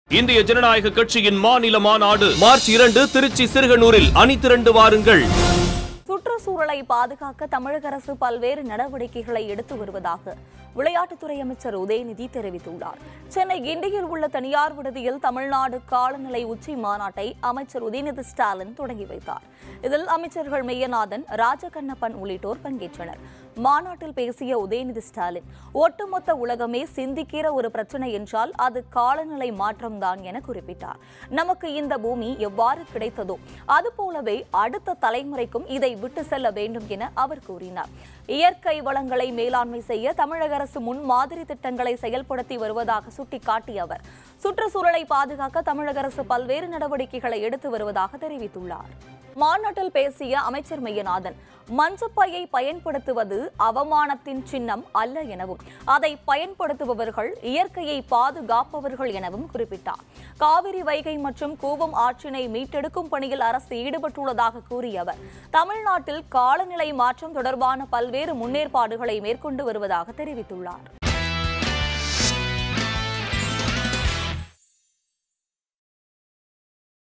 இந்திய ஜனநாயக கட்சியின் மாநில மாநாடு மார்ச் இரண்டு திருச்சி சிறுகனூரில் அணி திரண்டு வாருங்கள் சுற்றுச்சூழலை பாதுகாக்க தமிழக அரசு பல்வேறு நடவடிக்கைகளை எடுத்து வருவதாக விளையாட்டுத்துறை அமைச்சர் உதயநிதி தெரிவித்துள்ளார் சென்னை கிண்டியில் உள்ள தனியார் விடுதியில் தமிழ்நாடு காலநிலை உச்சி மாநாட்டை அமைச்சர் உதயநிதி ஸ்டாலின் தொடங்கி வைத்தார் இதில் அமைச்சர்கள் மெய்யநாதன் ராஜகண்ணப்பன் உள்ளிட்டோர் பங்கேற்றனர் மாநாட்டில் பேசிய உதயநிதி ஸ்டாலின் ஒட்டுமொத்த உலகமே சிந்திக்கிற ஒரு பிரச்சனை என்றால் அது காலநிலை மாற்றம்தான் என குறிப்பிட்டார் நமக்கு இந்த பூமி எவ்வாறு கிடைத்ததோ அதுபோலவே அடுத்த தலைமுறைக்கும் இதை விட்டு செல்ல வேண்டும் என அவர் கூறினார் இயற்கை வளங்களை மேலாண்மை செய்ய தமிழக அரசு முன்மாதிரி திட்டங்களை செயல்படுத்தி வருவதாக சுட்டிக்காட்டிய அவர் சுற்றுச்சூழலை பாதுகாக்க தமிழக அரசு பல்வேறு நடவடிக்கைகளை எடுத்து வருவதாக தெரிவித்துள்ளார் மாநாட்டில் பேசிய அமைச்சர் மெய்யநாதன் மஞ்சப்பையை பயன்படுத்துவது அவமானத்தின் சின்னம் அல்ல எனவும் அதை பயன்படுத்துபவர்கள் இயற்கையை பாதுகாப்பவர்கள் எனவும் குறிப்பிட்டார் காவிரி வைகை மற்றும் கூவம் ஆற்றினை மீட்டெடுக்கும் பணியில் அரசு ஈடுபட்டுள்ளதாக கூறிய அவர் தமிழ்நாட்டில் காலநிலை மாற்றம் தொடர்பான பல்வேறு முன்னேற்பாடுகளை மேற்கொண்டு வருவதாக தெரிவித்துள்ளார்